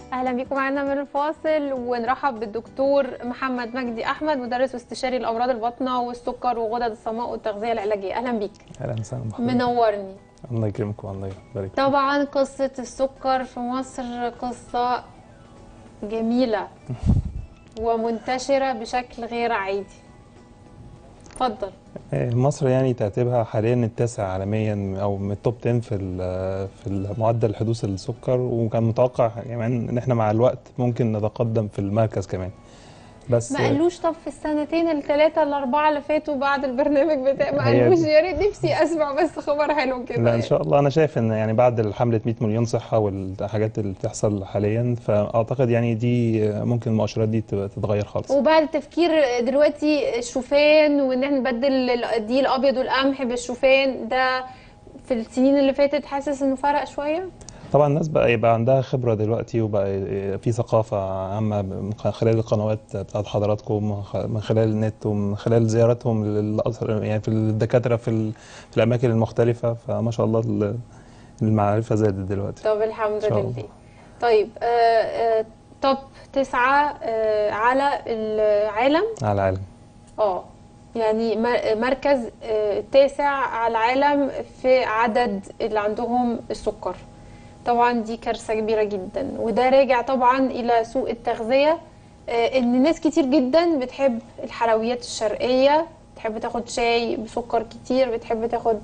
اهلا بيكم معانا من الفاصل ونرحب بالدكتور محمد مجدي احمد مدرس واستشاري الامراض الباطنه والسكر وغدد الصماء والتغذيه العلاجيه اهلا بيك اهلا وسهلا بحضرتك منورني الله يكرمكم الله يبارك فيك. طبعا قصه السكر في مصر قصه جميله ومنتشره بشكل غير عادي اتفضل آه، مصر يعني ترتيبها حاليا التاسع عالميا او من التوب 10 في ال- في معدل حدوث السكر وكان متوقع كمان ان احنا مع الوقت ممكن نتقدم في المركز كمان بس ما قالوش طب في السنتين الثلاثه الاربعه اللي فاتوا بعد البرنامج بتاع ما هي قالوش دي. يا ريت نفسي اسمع بس خبر حلو كده لا ان شاء الله انا شايف ان يعني بعد حمله 100 مليون صحه والحاجات اللي بتحصل حاليا فاعتقد يعني دي ممكن المؤشرات دي تبقى تتغير خالص وبعد التفكير دلوقتي الشوفان وان احنا نبدل الدقيق الابيض والقمح بالشوفان ده في السنين اللي فاتت حاسس انه فرق شويه طبعا الناس بقى يبقى عندها خبرة دلوقتي وبقى في ثقافة عامة من خلال القنوات بتاعت حضراتكم من خلال النت ومن خلال زيارتهم للأثر يعني في الدكاترة في, ال- في الأماكن المختلفة فما شاء الله ال- المعرفة زادت دلوقتي طب الحمد شاء لله الله. طيب آه آه توب تسعة آه على العالم على العالم اه يعني مر- مركز آه، تاسع على العالم في عدد اللي عندهم السكر طبعا دي كارثة كبيرة جدا وده راجع طبعا إلى سوء التغذية آه، إن ناس كتير جدا بتحب الحلويات الشرقية بتحب تاخد شاي بسكر كتير بتحب تاخد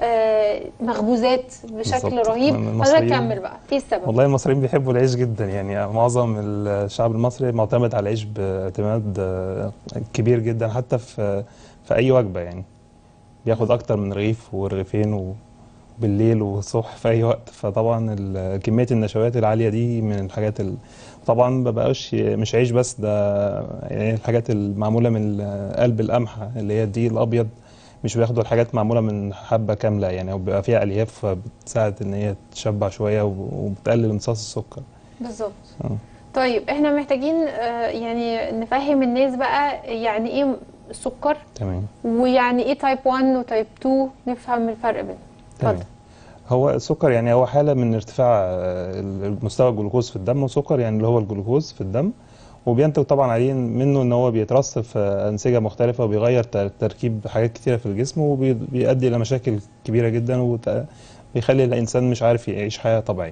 آه، مخبوزات بشكل بالظبط. رهيب من حضرتك المصريين- كمل بقى ايه السبب؟ والله المصريين بيحبوا العيش جدا يعني معظم الشعب المصري معتمد على العيش باعتماد آه، كبير جدا حتى في في أي وجبة يعني بياخد أكتر من رغيف ورغيفين وبالليل والصبح في أي وقت فطبعا ال- كمية النشويات العالية دي من الحاجات ال... طبعا ما بقاش مش عيش بس ده يعني الحاجات المعمولة من قلب القمحة اللي هي الدقيق الأبيض مش بياخدوا الحاجات معمولة من حبة كاملة يعني وبيبقى فيها ألياف بتساعد إن هي تشبع شوية وبتقلل امتصاص السكر بالظبط اه طيب احنا محتاجين آه، يعني نفهم الناس بقى يعني ايه السكر تمام ويعني ايه تايب 1 وتايب 2 نفهم الفرق بينهم تمام اتفضل هو السكر يعني هو حالة من ارتفاع آه، مستوى الجلوكوز في الدم وسكر يعني اللي هو الجلوكوز في الدم وبينتج طبعا عليه منه ان هو بيترسب في انسجه مختلفه وبيغير تر- تركيب حاجات كتيره في الجسم وبيؤدي الى مشاكل كبيره جدا وبيخلي الانسان مش عارف يعيش حياه طبيعيه.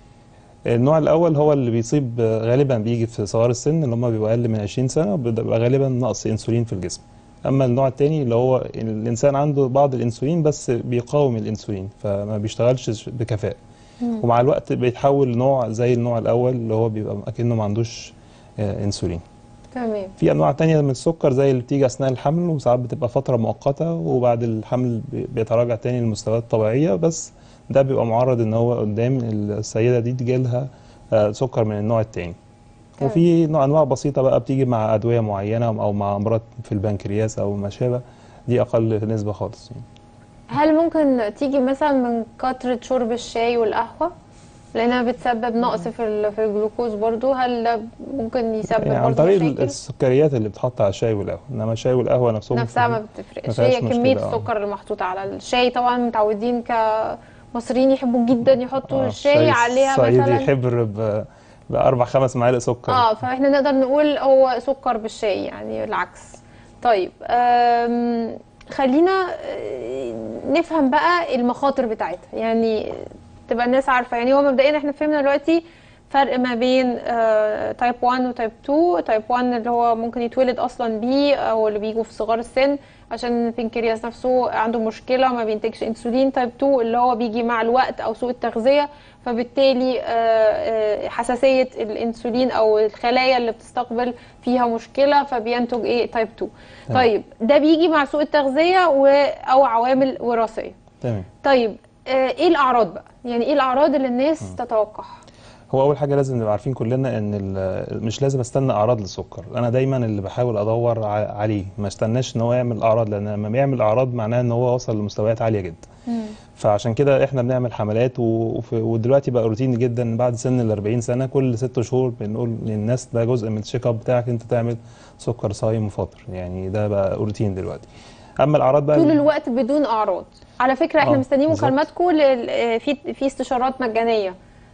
النوع الاول هو اللي بيصيب آه، غالبا بيجي في صغار السن اللي هم بيبقوا اقل من 20 سنه بيبقى غالبا نقص انسولين في الجسم. اما النوع الثاني اللي هو الانسان عنده بعض الانسولين بس بيقاوم الانسولين فما بيشتغلش بكفاءه. ومع الوقت بيتحول لنوع زي النوع الاول اللي هو بيبقى اكنه ما عندوش آه، انسولين تمام في انواع تانية من السكر زي اللي بتيجي اثناء الحمل وساعات بتبقى فتره مؤقته وبعد الحمل بي- بيتراجع تاني للمستويات الطبيعيه بس ده بيبقى معرض ان هو قدام السيده دي تجيلها آه، سكر من النوع التاني تمام. وفي نوع انواع بسيطه بقى بتيجي مع ادويه معينه او مع امراض في البنكرياس او ما شابه دي اقل نسبه خالص يعني. هل ممكن تيجي مثلا من كثرة شرب الشاي والقهوة لانها بتسبب نقص في ال- في الجلوكوز برضو هل ده ممكن يسبب يعني عن برضو طريق مشاكل السكريات اللي بتحط على الشاي والقهوه انما الشاي والقهوه نفسهم نفسها ما ما بتفرقش فيهاش هي كمية مشكلة، آه. السكر المحطوطة على الشاي طبعا متعودين كمصريين يحبوا جدا يحطوا آه، الشاي عليها الصعيدي مثلا حبر ب- بأربع خمس معالق سكر اه فاحنا نقدر نقول هو سكر بالشاي يعني العكس طيب آم، خلينا آه، نفهم بقى المخاطر بتاعتها يعني تبقى الناس عارفه يعني هو مبدئيا احنا فهمنا دلوقتي فرق ما بين تايب 1 وتايب 2 تايب 1 اللي هو ممكن يتولد اصلا بيه او اللي بيجوا في صغار السن عشان البنكرياس نفسه عنده مشكله ما بينتجش انسولين تايب 2 اللي هو بيجي مع الوقت او سوء التغذيه فبالتالي آه، آه، حساسيه الانسولين او الخلايا اللي بتستقبل فيها مشكله فبينتج ايه تايب 2 تمام. طيب ده بيجي مع سوء التغذيه و او عوامل وراثيه تمام طيب آه، ايه الاعراض بقى يعني ايه الاعراض اللي الناس تتوقعها هو أول حاجة لازم نبقى عارفين كلنا إن ال- مش لازم استنى أعراض للسكر أنا دايما اللي بحاول أدور ع- عليه ما استناش إن هو يعمل أعراض لأن لما بيعمل أعراض معناه إن هو وصل لمستويات عالية جدا فعشان كده احنا بنعمل حملات و... وف- ودلوقتي بقى روتين جدا بعد سن ال 40 سنه كل ست شهور بنقول للناس ده جزء من الشيك اب بتاعك انت تعمل سكر صايم وفاطر يعني ده بقى روتين دلوقتي اما الاعراض بقى طول الوقت بدون اعراض على فكره احنا آه، مستنيين بالظبط. مكالماتكم لل- آه، في في استشارات مجانيه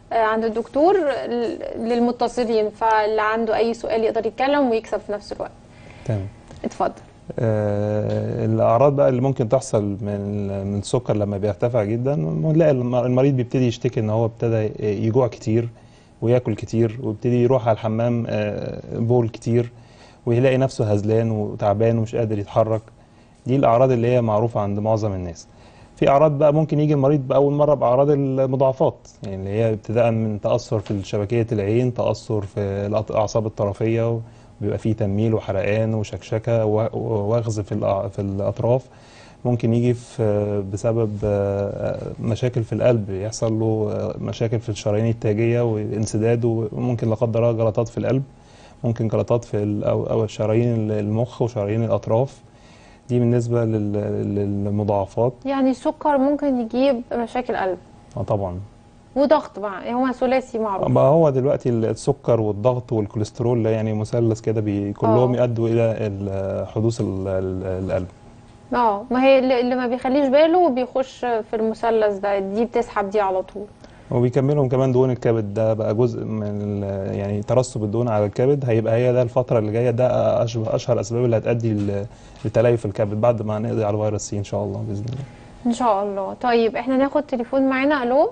آه، عند الدكتور ل- للمتصلين فاللي عنده اي سؤال يقدر يتكلم ويكسب في نفس الوقت تمام اتفضل آه، الأعراض بقى اللي ممكن تحصل من من السكر لما بيرتفع جدا نلاقي الم- المريض بيبتدي يشتكي إن هو ابتدى يجوع كتير وياكل كتير ويبتدي يروح على الحمام آه، بول كتير ويلاقي نفسه هزلان وتعبان ومش قادر يتحرك دي الأعراض اللي هي معروفة عند معظم الناس في أعراض بقى ممكن يجي المريض بأول مرة بأعراض المضاعفات يعني اللي هي ابتداء من تأثر في شبكية العين تأثر في الأط- الأعصاب الطرفية بيبقى فيه تنميل وحرقان وشكشكة و- ووغز في الأع- في الأطراف ممكن يجي في بسبب آه، مشاكل في القلب يحصل له آه، مشاكل في الشرايين التاجية وانسداد وممكن لا قدر الله جلطات في القلب ممكن جلطات في ال- أو أو شرايين المخ وشرايين الأطراف دي بالنسبة لل- للمضاعفات يعني السكر ممكن يجيب مشاكل قلب اه طبعا وضغط بقى هو ثلاثي معروف ما هو دلوقتي السكر والضغط والكوليسترول يعني مثلث كده بي كلهم آه. يؤدوا الى ال- حدوث ال- ال- القلب اه ما هي اللي اللي ما بيخليش باله بيخش في المثلث ده دي بتسحب دي على طول وبيكملهم كمان دهون الكبد ده بقى جزء من ال- يعني ترسب الدهون على الكبد هيبقى هي ده الفترة اللي جاية ده أشبه أشهر الأسباب اللي هتؤدي ل- لتليف الكبد بعد ما نقضي على فيروس سي إن شاء الله بإذن الله ان شاء الله طيب احنا ناخد تليفون معانا الو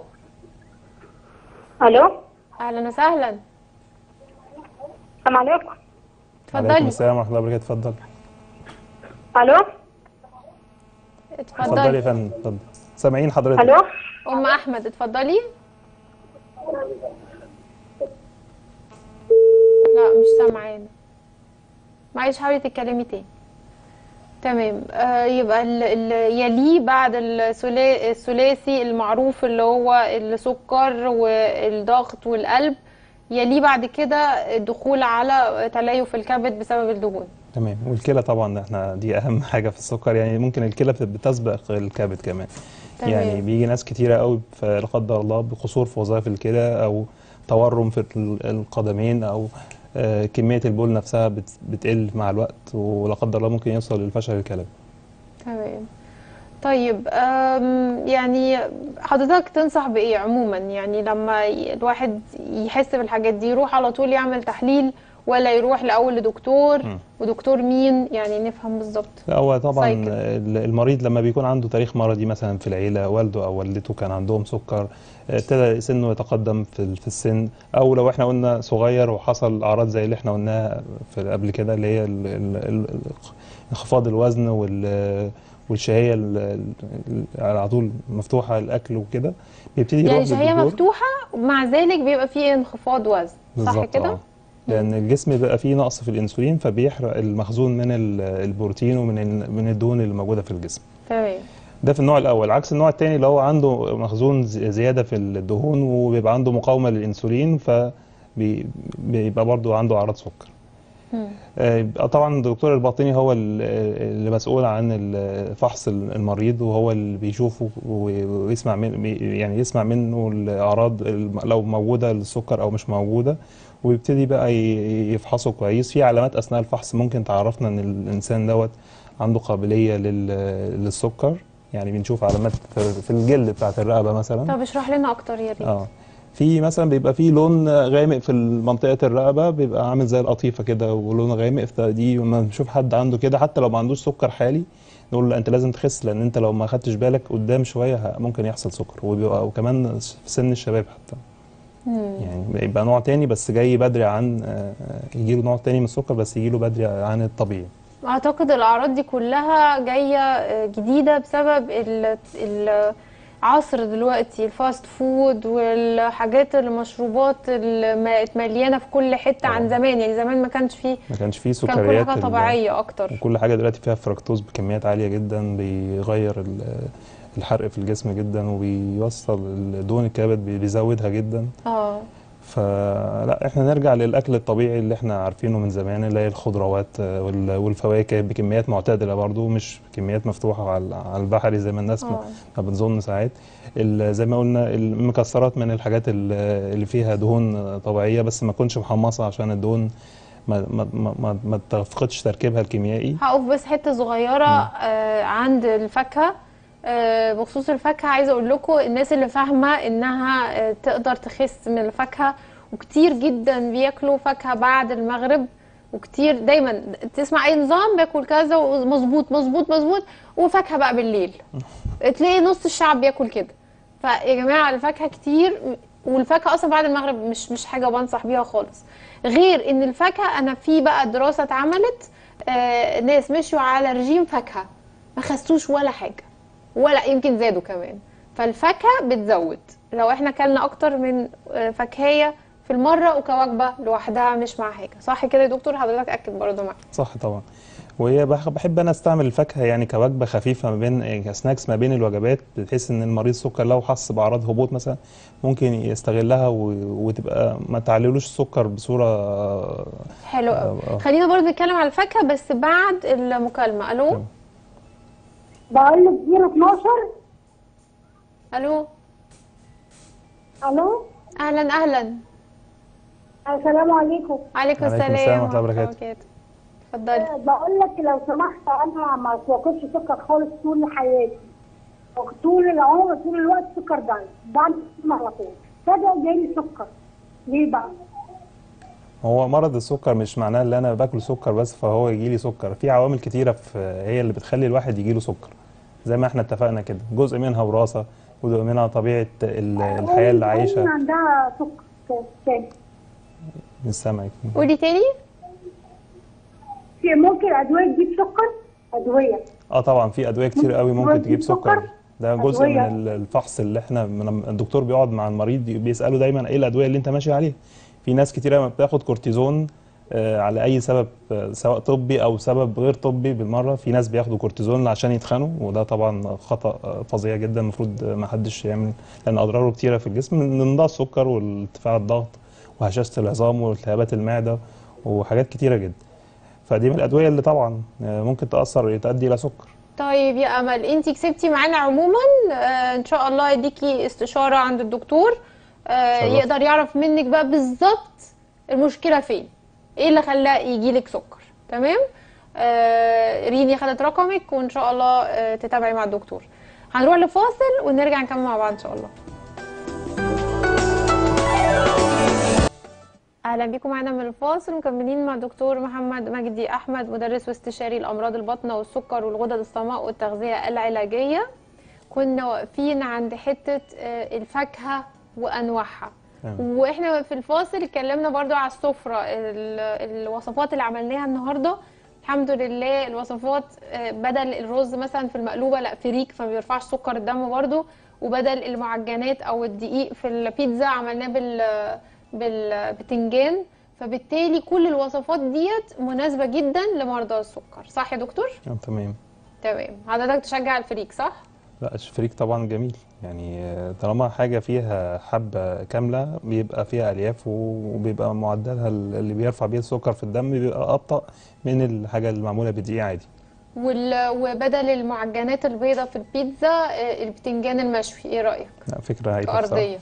الو اهلا وسهلا السلام عليكم عليكم اتفضلي السلام ورحمة الله وبركاته اتفضل الو اتفضلي يا اتفضلي فندم اتفضل سامعين حضرتك الو ام احمد اتفضلي لا مش سامعانا معلش حاولي تتكلمي تاني تمام آه يبقى ال ال يليه بعد الثلا- الثلاثي المعروف اللي هو السكر والضغط والقلب يليه بعد كده الدخول على تليف الكبد بسبب الدهون تمام والكلى طبعا ده احنا دي اهم حاجه في السكر يعني ممكن الكلى بت- بتسبق الكبد كمان تمام. يعني بيجي ناس كتيره قوي ف- لا قدر الله بقصور في وظائف الكلى او تورم في ال- القدمين او آه، كميه البول نفسها بت- بتقل مع الوقت ولا قدر الله ممكن يوصل للفشل الكلوي تمام طيب أم، يعني حضرتك تنصح بإيه عموما يعني لما ي- الواحد يحس بالحاجات دي يروح على طول يعمل تحليل ولا يروح الأول لدكتور مم. ودكتور مين يعني نفهم بالظبط لا هو طبعا سايكل. ال- المريض لما بيكون عنده تاريخ مرضي مثلا في العيله والده او والدته كان عندهم سكر ابتدى سنه يتقدم في ال- في السن او لو احنا قلنا صغير وحصل اعراض زي اللي احنا قلناها في قبل كده اللي هي ال- ال- ال- انخفاض الوزن وال والشهيه ال- ال- على طول مفتوحه الاكل وكده بيبتدي يروح يعني شهية للدكتور. مفتوحة ومع ذلك بيبقى فيه انخفاض وزن صح بالظبط كده؟ اه لان الجسم بيبقى فيه نقص في الانسولين فبيحرق المخزون من ال- البروتين ومن ال- من الدهون اللي موجوده في الجسم تمام ده في النوع الاول عكس النوع الثاني اللي هو عنده مخزون زي- زياده في الدهون وبيبقى عنده مقاومه للانسولين فبيبقى برضه عنده اعراض سكر مم. آه، يبقى طبعا الدكتور الباطني هو ال- اللي مسؤول عن ال- فحص المريض وهو اللي بيشوفه و- ويسمع من بي- يعني يسمع منه الاعراض الم- لو موجوده للسكر او مش موجوده ويبتدي بقى ي- يفحصه كويس في علامات اثناء الفحص ممكن تعرفنا ان الانسان دوت عنده قابليه لل- للسكر يعني بنشوف علامات في- في الجلد بتاعت الرقبه مثلا طب اشرح لنا أكتر يا ريت اه في مثلا بيبقى فيه لون غامق في منطقة الرقبة بيبقى عامل زي القطيفة كده ولون غامق فدي لما نشوف حد عنده كده حتى لو ما عندوش سكر حالي نقول له انت لازم تخس لان انت لو ما خدتش بالك قدام شوية ه- ممكن يحصل سكر وبيبقى وكمان في سن الشباب حتى مم. يعني يبقى نوع تاني بس جاي بدري عن آه، يجيله نوع تاني من السكر بس يجيله بدري عن الطبيعي اعتقد الاعراض دي كلها جايه آه، جديده بسبب ال- العصر دلوقتي الفاست فود والحاجات المشروبات اللي بقت مليانه في كل حته عن طبعاً. زمان يعني زمان ما كانش فيه ما كانش فيه كان كل سكريات حاجه ال- طبيعيه اكتر وكل حاجة دلوقتي فيها فركتوز بكميات عالية جدا بيغير ال- الحرق في الجسم جدا وبيوصل دهون الكبد بي- بيزودها جدا اه فلا احنا نرجع للاكل الطبيعي اللي احنا عارفينه من زمان اللي هي الخضروات آه، وال- والفواكه بكميات معتدله برضو مش كميات مفتوحه على على البحري زي ما الناس ما اه ما بتظن ساعات ال- زي ما قلنا المكسرات من الحاجات ال- اللي فيها دهون طبيعيه بس ما تكونش محمصه عشان الدهون ما ما ما, ما, ما تفقدش تركيبها الكيميائي هقف بس حته صغيره آه عند الفاكهه آه، بخصوص الفاكهه عايزه اقول لكم الناس اللي فاهمه انها آه، تقدر تخس من الفاكهه وكتير جدا بياكلوا فاكهه بعد المغرب وكتير دايما تسمع اي نظام باكل كذا ومظبوط مظبوط مظبوط وفاكهه بقى بالليل تلاقي نص الشعب بياكل كده فيا جماعه الفاكهه كتير والفاكهه اصلا بعد المغرب مش مش حاجه بنصح بيها خالص غير ان الفاكهه انا في بقى دراسه اتعملت آه ناس مشوا على رجيم فاكهه ما خسوش ولا حاجه ولا يمكن زادوا كمان فالفاكهه بتزود لو احنا كلنا اكتر من آه، فاكهيه في المره وكوجبه لوحدها مش مع حاجه صح كده يا دكتور حضرتك اكد برضه معايا صح طبعا وهي بح- بحب انا استعمل الفاكهه يعني كوجبه خفيفه ما بين كسناكس ما بين الوجبات بحيث ان المريض السكر لو حس باعراض هبوط مثلا ممكن يستغلها و... وتبقى ما تعللوش السكر بصوره حلو قوي آه، آه. خلينا برضه نتكلم على الفاكهه بس بعد المكالمه الو تمام. بقول لك 012 الو الو اهلا اهلا السلام عليكم عليكم عليكم السلام السلام ورحمة الله وبركاته. اتفضلي بقول لك لو سمحت انا ما باكلش سكر خالص طول حياتي طول العمر طول الوقت سكر دايت بعد ما على طول فجاه جالي سكر ليه بقى؟ هو مرض السكر مش معناه ان انا باكل سكر بس فهو يجي لي سكر في عوامل كتيره في هي اللي بتخلي الواحد يجي له سكر زي ما احنا اتفقنا كده جزء منها وراثه جزء منها طبيعه ال- الحياه اللي أمي عايشه عندها سكر تاني من السمع قولي تاني في ممكن ادويه تجيب سكر ادويه اه طبعا في ادويه كتير قوي ممكن تجيب سكر سكر؟ ده جزء أدوية؟ من ال- الفحص اللي احنا من الدكتور بيقعد مع المريض بيساله دايما ايه الادويه اللي انت ماشي عليها في ناس كتيره ما بتاخد كورتيزون آه، على اي سبب آه، سواء طبي او سبب غير طبي بالمره في ناس بياخدوا كورتيزون عشان يتخنوا وده طبعا خطا آه، فظيع جدا المفروض آه، ما حدش يعمل لان اضراره كتيره في الجسم من ضمنها السكر وارتفاع الضغط وهشاشه العظام والتهابات المعده وحاجات كتيره جدا فدي من الادويه اللي طبعا آه، ممكن تاثر تؤدي الى سكر طيب يا امل انت كسبتي معانا عموما آه ان شاء الله يديكي استشاره عند الدكتور آه شرفت. يقدر يعرف منك بقى بالظبط المشكله فين ايه اللي خلاه يجيلك سكر تمام آه ريني خدت رقمك وان شاء الله آه تتابعي مع الدكتور هنروح لفاصل ونرجع نكمل مع بعض ان شاء الله اهلا بيكم معانا من الفاصل مكملين مع دكتور محمد مجدي احمد مدرس واستشاري الامراض الباطنه والسكر والغدد الصماء والتغذيه العلاجيه كنا واقفين عند حته آه، الفاكهه وانواعها تمام. واحنا في الفاصل اتكلمنا برضو على السفره ال- الوصفات اللي عملناها النهارده الحمد لله الوصفات آه، بدل الرز مثلا في المقلوبه لا فريك فما بيرفعش سكر الدم برضو وبدل المعجنات او الدقيق في البيتزا عملناه بال بالبتنجان فبالتالي كل الوصفات ديت مناسبه جدا لمرضى السكر صح يا دكتور آه، تمام تمام حضرتك تشجع الفريك صح لا الشفريك طبعا جميل يعني آه، طالما حاجة فيها حبة كاملة بيبقى فيها ألياف و- وبيبقى معدلها ال- اللي بيرفع بيه السكر في الدم بيبقى أبطأ من الحاجة اللي معمولة بدقيق عادي وال... وبدل المعجنات البيضاء في البيتزا آه، البتنجان المشوي ايه رايك لا فكرة هايلة بصراحة ارضيه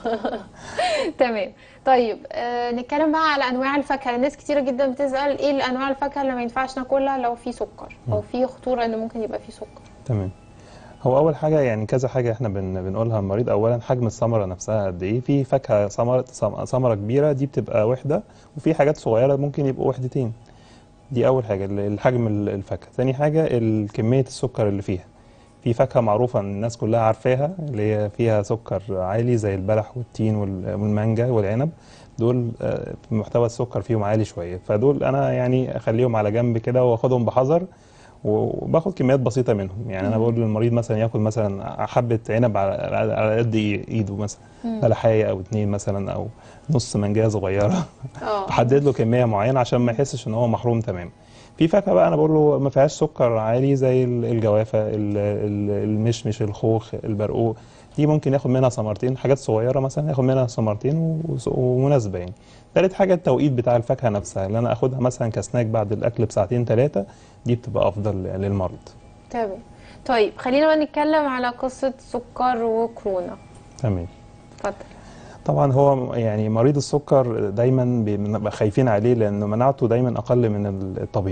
تمام طيب آه نتكلم بقى على انواع الفاكهه ناس كتيره جدا بتسال ايه الانواع الفاكهه اللي ما ينفعش ناكلها لو في سكر او في خطوره ان ممكن يبقى في سكر تمام هو أول حاجة يعني كذا حاجة احنا بن بنقولها للمريض أولا حجم الثمرة نفسها قد إيه في فاكهة ثمرة ثم- ثمرة كبيرة دي بتبقى وحدة وفي حاجات صغيرة ممكن يبقوا وحدتين دي أول حاجة ال- الحجم ال- الفاكهة تاني حاجة ال- كمية السكر اللي فيها في فاكهة معروفة إن الناس كلها عارفاها اللي هي فيها سكر عالي زي البلح والتين وال- والمانجا والعنب دول آه، محتوى السكر فيهم عالي شوية فدول أنا يعني أخليهم على جنب كده وأخدهم بحذر وباخد كميات بسيطة منهم يعني أنا بقول للمريض مثلا ياكل مثلا حبة عنب على على- على قد إي- إيده مثلا بلحاية أو اتنين مثلا أو نص منجاية صغيرة اه بحدد له كميه معينه عشان ما يحسش ان هو محروم تمام في فاكهه بقى انا بقول له ما فيهاش سكر عالي زي ال- الجوافه ال- ال- المشمش الخوخ البرقوق دي ممكن ياخد منها ثمرتين حاجات صغيره مثلا ياخد منها ثمرتين وس- ومناسبه يعني تالت حاجه التوقيت بتاع الفاكهه نفسها اللي انا اخدها مثلا كسناك بعد الاكل بساعتين ثلاثه دي بتبقى افضل للمرض تمام طيب خلينا بقى نتكلم على قصه سكر وكورونا تمام اتفضل طبعا هو يعني مريض السكر دايما بنبقى خايفين عليه لان مناعته دايما اقل من الطبيعي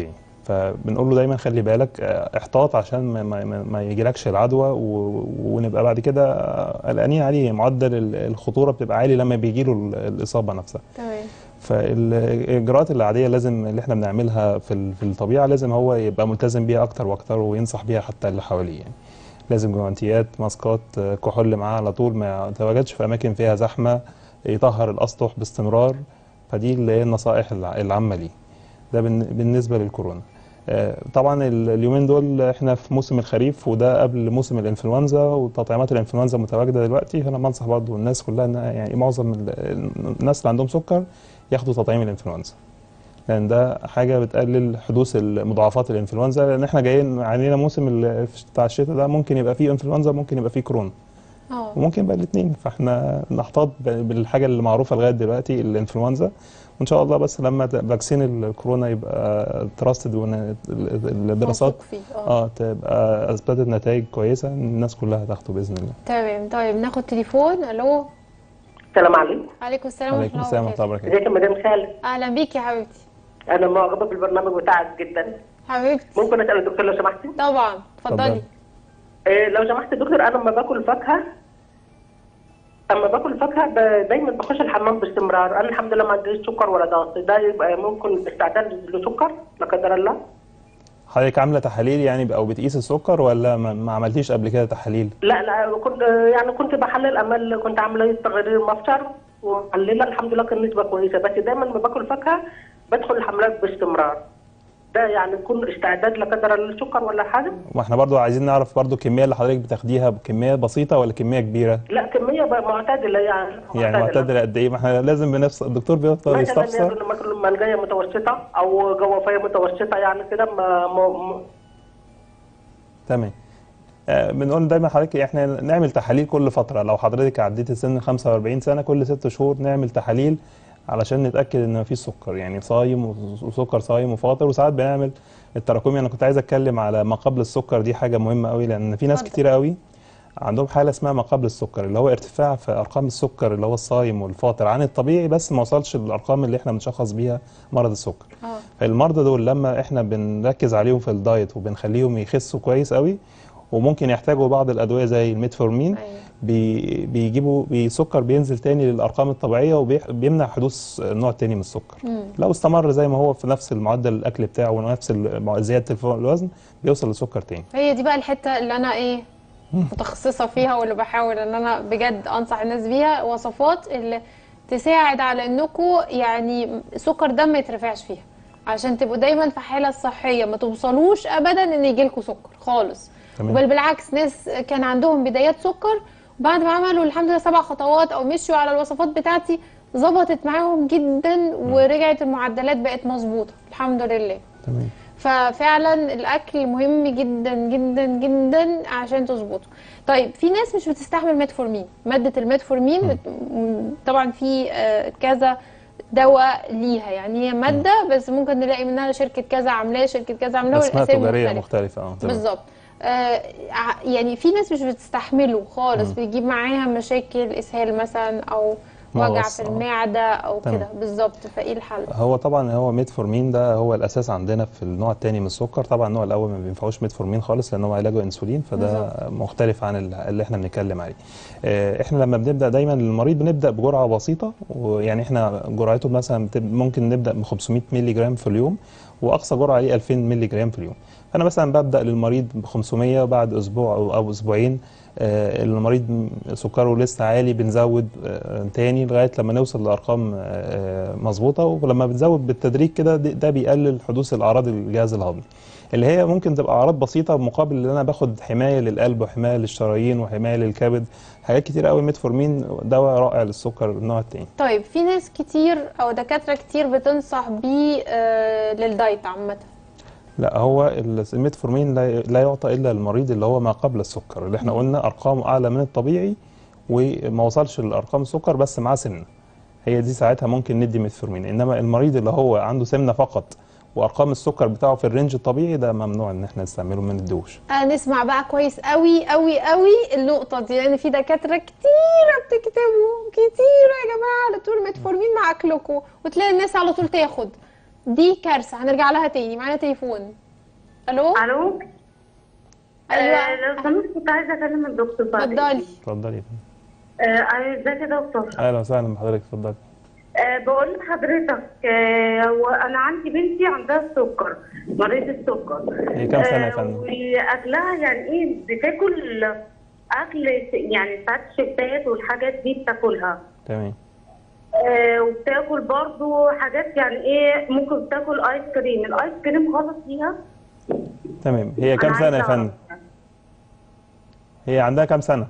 فبنقول له دايما خلي بالك آه، احتاط عشان ما, ما, ما- ما يجيلكش العدوى و- ونبقى بعد كده آه، قلقانين عليه معدل ال- الخطوره بتبقى عالي لما بيجيله ال- الاصابه نفسها تمام فالاجراءات العاديه لازم اللي احنا بنعملها في ال- في الطبيعه لازم هو يبقى ملتزم بيها اكتر واكتر وينصح بيها حتى اللي حواليه يعني لازم جوانتيات ماسكات آه، كحول معاه على طول ما يتواجدش في اماكن فيها زحمه يطهر الاسطح باستمرار فدي اللي هي النصائح الع- العامه ليه ده بالن- بالنسبه للكورونا آه، طبعا ال- اليومين دول احنا في موسم الخريف وده قبل موسم الانفلونزا وتطعيمات الانفلونزا متواجده دلوقتي فانا بنصح برضو الناس كلها ان يعني معظم ال- الناس اللي عندهم سكر ياخدوا تطعيم الانفلونزا لان ده حاجه بتقلل حدوث مضاعفات الانفلونزا لان احنا جايين علينا موسم ال- بتاع الشتاء ده ممكن يبقى فيه انفلونزا ممكن يبقى فيه كورونا اه وممكن يبقى الاثنين فاحنا نحتاط ب- بالحاجه اللي معروفه لغايه دلوقتي الانفلونزا وان شاء الله بس لما ت- فاكسين الكورونا يبقى تراستد الدراسات موثوق فيه اه اه تبقى اثبتت نتائج كويسه الناس كلها تاخده باذن الله تمام طيب ناخد تليفون الو السلام عليكم عليكم السلام عليكم السلام ورحمه الله وبركاته ازيك يا مدام خالد اهلا بيك يا حبيبتي انا معجبه بالبرنامج بتاعك جدا حبيبتي ممكن اسال الدكتور لو سمحتي طبعا اتفضلي اتفضلي. إيه لو سمحت يا دكتور انا لما باكل فاكهه اما باكل فاكهه ب- دايما بخش الحمام باستمرار انا الحمد لله ما عنديش سكر ولا ضغط ده يبقى ممكن استعداد لسكر لا قدر الله حضرتك عامله تحاليل يعني او بتقيس السكر ولا ما, ما عملتيش قبل كده تحاليل لا لا كنت يعني كنت بحلل امال كنت عامله تغيير مفشر ومحلله الحمد لله كان نسبه كويسه بس دايما لما باكل فاكهه بدخل الحملات باستمرار ده يعني يكون استعداد لا قدر الله للسكر ولا حاجه واحنا برضو عايزين نعرف برضو الكميه اللي حضرتك بتاخديها بكميه بسيطه ولا كميه كبيره لا كميه بقى معتدله يعني يعني معتدله قد ايه ما احنا لازم بنفس الدكتور بيفضل مثلا يستفسر يعني لما اكل منجايه متوسطه او جوافيه متوسطه يعني كده ما ما- ما- تمام آه، بنقول دايما لحضرتك احنا نعمل تحاليل كل فتره لو حضرتك عديت سن 45 سنه كل ست شهور نعمل تحاليل علشان نتاكد ان مفيش سكر يعني صايم وسكر صايم وفاطر وساعات بنعمل التراكمي انا كنت عايز اتكلم على ما قبل السكر دي حاجه مهمه قوي لان في ناس اتفضل. كتيره قوي عندهم حاله اسمها ما قبل السكر اللي هو ارتفاع في ارقام السكر اللي هو الصايم والفاطر عن الطبيعي بس ما وصلش للارقام اللي احنا بنشخص بيها مرض السكر اه فالمرضى دول لما احنا بنركز عليهم في الدايت وبنخليهم يخسوا كويس قوي وممكن يحتاجوا بعض الادويه زي الميتفورمين ايوه بي بيجيبوا بي- بينزل تاني للارقام الطبيعيه وبيمنع حدوث نوع تاني من السكر مم. لو استمر زي ما هو في نفس المعدل الاكل بتاعه ونفس ال- زياده الف- الوزن بيوصل لسكر تاني هي دي بقى الحته اللي انا ايه متخصصه فيها واللي بحاول ان انا بجد انصح الناس بيها وصفات اللي تساعد على انكم يعني سكر دم ما يترفعش فيها عشان تبقوا دايما في حاله صحيه ما توصلوش ابدا ان يجيلكوا سكر خالص تمام. بل بالعكس ناس كان عندهم بدايات سكر بعد ما عملوا الحمد لله سبع خطوات او مشوا على الوصفات بتاعتي ظبطت معاهم جدا ورجعت المعدلات بقت مظبوطه الحمد لله تمام ففعلا الاكل مهم جدا جدا جدا عشان تظبطه طيب في ناس مش بتستحمل ميتفورمين ماده الميتفورمين بت... م- طبعا في آه، كذا دواء ليها يعني هي ماده بس ممكن نلاقي منها شركه كذا عاملاه شركه كذا عاملاه اسماء والاسامي تجاريه مختلفه مختلفه اه تمام بالظبط آه ع- يعني في ناس مش بتستحمله خالص بيجيب معاها مشاكل اسهال مثلا او وجع مغص، في آه. المعده او تمام. كده بالظبط فايه الحل هو طبعا هو ميتفورمين ده هو الاساس عندنا في النوع الثاني من السكر طبعا النوع الاول ما بينفعوش ميتفورمين خالص لان هو علاجه انسولين فده مختلف عن ال- اللي احنا بنتكلم عليه آه، احنا لما بنبدا دايما المريض بنبدا بجرعه بسيطه ويعني احنا جرعته مثلا بتب- ممكن نبدا ب 500 مللي جرام في اليوم واقصى جرعه ليه 2000 مللي جرام في اليوم فانا مثلا ببدا للمريض ب 500 وبعد اسبوع او أو اسبوعين آه، المريض سكره لسه عالي بنزود آه، تاني لغايه لما نوصل لارقام آه، مظبوطه ولما بنزود بالتدريج كده ده ده بيقلل حدوث الاعراض الجهاز الهضمي اللي هي ممكن تبقى اعراض بسيطه مقابل ان انا باخد حمايه للقلب وحمايه للشرايين وحمايه للكبد حاجات كتير قوي ميتفورمين دواء رائع للسكر النوع التاني طيب في ناس كتير او دكاتره كتير بتنصح بيه آه للدايت عامه لا هو ال- الميتفورمين لا لا يعطى الا للمريض اللي هو ما قبل السكر اللي احنا قلنا ارقامه اعلى من الطبيعي وما وصلش لارقام السكر بس معاه سمنه هي دي ساعتها ممكن ندي ميتفورمين انما المريض اللي هو عنده سمنه فقط وارقام السكر بتاعه في الرينج الطبيعي ده ممنوع ان احنا نستعمله ما ندوش آه نسمع بقى كويس قوي قوي قوي النقطه دي لان في دكاتره كتيره بتكتبوا كتيره يا جماعه على طول متفورمين مع اكلكم وتلاقي الناس على طول تاخد دي كارثه هنرجع لها تاني معانا تليفون الو الو ايوه آه، لو سمحت كنت عايزه اكلم الدكتور بعد اتفضلي اتفضلي يا فندم. آه، أيوة، ازيك يا دكتور اهلا وسهلا بحضرتك اتفضلي آه، بقول لحضرتك آه، وانا عندي بنتي عندها السكر مريض السكر هي كام سنة يا آه، فندم؟ واكلها يعني ايه بتاكل اكل يعني ساعات الشيبسات والحاجات دي بتاكلها تمام آه، وبتاكل برضو حاجات يعني ايه ممكن بتاكل ايس كريم الايس كريم غلط فيها تمام هي كام أنا سنة يا عايزة فندم أعرف. هي عندها كام سنة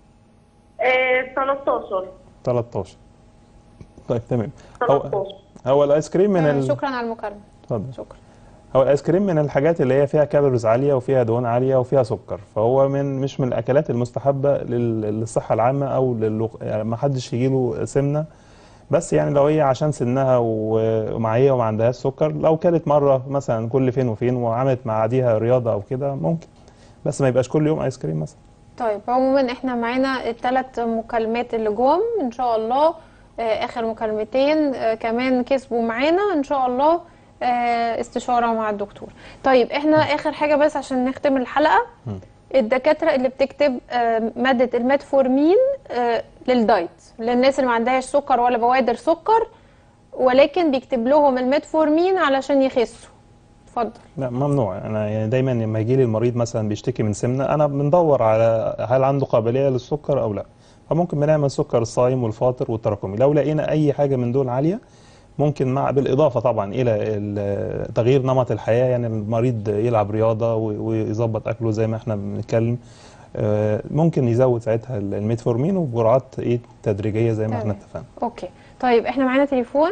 آه، 13 13 طيب تمام هو 13 هو الايس كريم من تمام، ال... شكرا على المكالمه اتفضل شكرا هو الايس كريم من الحاجات اللي هي فيها كالوريز عاليه وفيها دهون عاليه وفيها سكر فهو من مش من الاكلات المستحبه لل- للصحه العامه او للو... يعني ما حدش يجيله سمنه بس يعني لو هي عشان سنها و- ومعيه وما عندهاش سكر لو كلت مره مثلا كل فين وفين وعملت معاديها رياضه او كده ممكن بس ما يبقاش كل يوم ايس كريم مثلا طيب عموما احنا معانا الثلاث مكالمات اللي جم ان شاء الله آه، اخر مكالمتين آه، كمان كسبوا معانا ان شاء الله آه، استشارة مع الدكتور طيب احنا اخر حاجة بس عشان نختم الحلقة الدكاترة اللي بتكتب آه، مادة الميتفورمين آه، للدايت للناس اللي ما عندهاش سكر ولا بوادر سكر ولكن بيكتب لهم الميتفورمين علشان يخسوا اتفضل لا ممنوع انا يعني دايما لما يجي لي المريض مثلا بيشتكي من سمنه انا بندور على هل عنده قابليه للسكر او لا فممكن بنعمل سكر الصايم والفاطر والتراكمي لو لقينا اي حاجه من دول عاليه ممكن مع بالاضافه طبعا الى ال- تغيير نمط الحياه يعني المريض يلعب رياضه و- ويظبط اكله زي ما احنا بنتكلم آه، ممكن يزود ساعتها ال- الميتفورمين وبجرعات ايه تدريجيه زي ما احنا تمام. اتفقنا اوكي طيب احنا معانا تليفون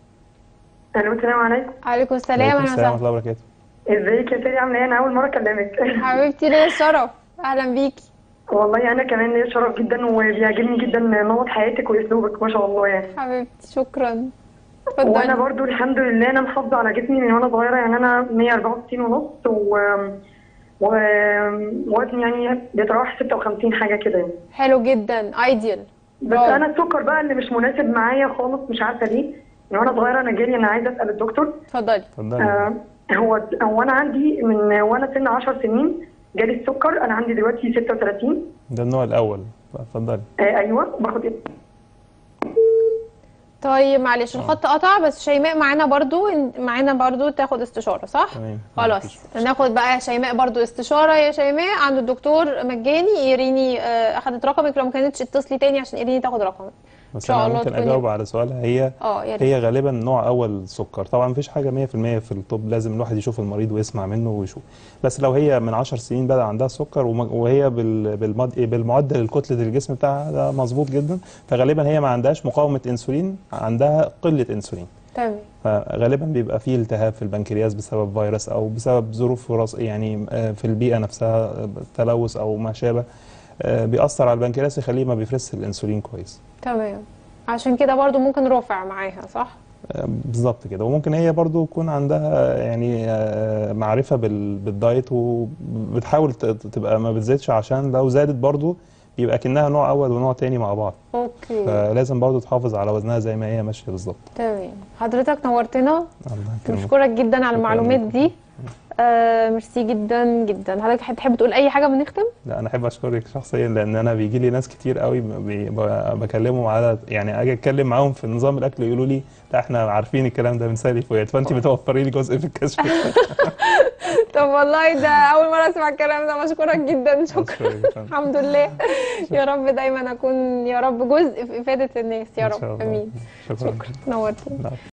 الو السلام عليكم عليكم السلام عليكم اهلا السلام ورحمه وسهلا الله وبركاته ازيك يا سيدي عامله ايه انا اول مره اكلمك حبيبتي ليا الشرف اهلا بيكي والله انا كمان ليا شرف جدا وبيعجبني جدا نمط حياتك واسلوبك ما شاء الله يعني حبيبتي شكرا وانا اتفضلي برضو الحمد لله انا محافظه على جسمي من وانا صغيره يعني انا 164 ونص و ووزني يعني بيتراوح 56 حاجه كده يعني حلو جدا ايديال بس انا السكر بقى اللي مش مناسب معايا خالص مش عارفه ليه من وانا صغيره انا جالي انا عايزه اسال الدكتور اتفضلي اتفضلي آه هو هو انا عندي من وانا سن 10 سنين جالي السكر انا عندي دلوقتي 36 ده النوع الاول اتفضلي آه ايوه باخد طيب معلش الخط قطع بس شيماء معانا برضو معانا برضو تاخد استشارة صح؟ تمام. خلاص ناخد بقى شيماء برضو استشارة يا شيماء عند الدكتور مجاني ايريني آه، اخدت رقمك لو ما كانتش اتصلي تاني عشان ايريني تاخد رقمك ان بس شاء انا الله ممكن تكوني اجاوب على سؤالها هي اه يا ريت هي غالبا نوع اول سكر طبعا مفيش حاجه 100% في الطب لازم الواحد يشوف المريض ويسمع منه ويشوف بس لو هي من 10 سنين بدا عندها سكر وم- وهي بال- بالمد... بالمعدل الكتله الجسم بتاعها ده مظبوط جدا فغالبا هي ما عندهاش مقاومه انسولين عندها قله انسولين تمام فغالبا بيبقى فيه التهاب في البنكرياس بسبب فيروس او بسبب ظروف وراث يعني آه، في البيئه نفسها آه، تلوث او ما شابه آه، بيأثر على البنكرياس يخليه ما بيفرزش الانسولين كويس تمام عشان كده برضو ممكن رافع معاها صح؟ بالظبط كده وممكن هي برضو يكون عندها يعني آه، معرفة بال- بالدايت وبتحاول ت- تبقى ما بتزيدش عشان لو زادت برضو يبقى كأنها نوع أول ونوع تاني مع بعض اوكي فلازم برضو تحافظ على وزنها زي ما هي ماشية بالظبط تمام حضرتك نورتنا الله يكرمك. بشكرك جدا على شكراً المعلومات لكم. دي آه ميرسي جدا جدا حضرتك هتحب تقول اي حاجه بنختم لا أنا أحب أشكرك شخصيا لأن أنا بيجي لي ناس كتير قوي بي- ب- بكلمهم على يعني أجي أتكلم معاهم في نظام الأكل يقولوا لي لا إحنا عارفين الكلام ده من سالي فؤاد فأنت بتوفري لي جزء في الكشف طب والله ده اول مره اسمع الكلام ده بشكرك جدا شكرا أشكرك. الحمد لله يا رب دايما اكون يا رب جزء في افاده الناس يا إن شاء رب الله. امين شكرا شكرا نورتني لا.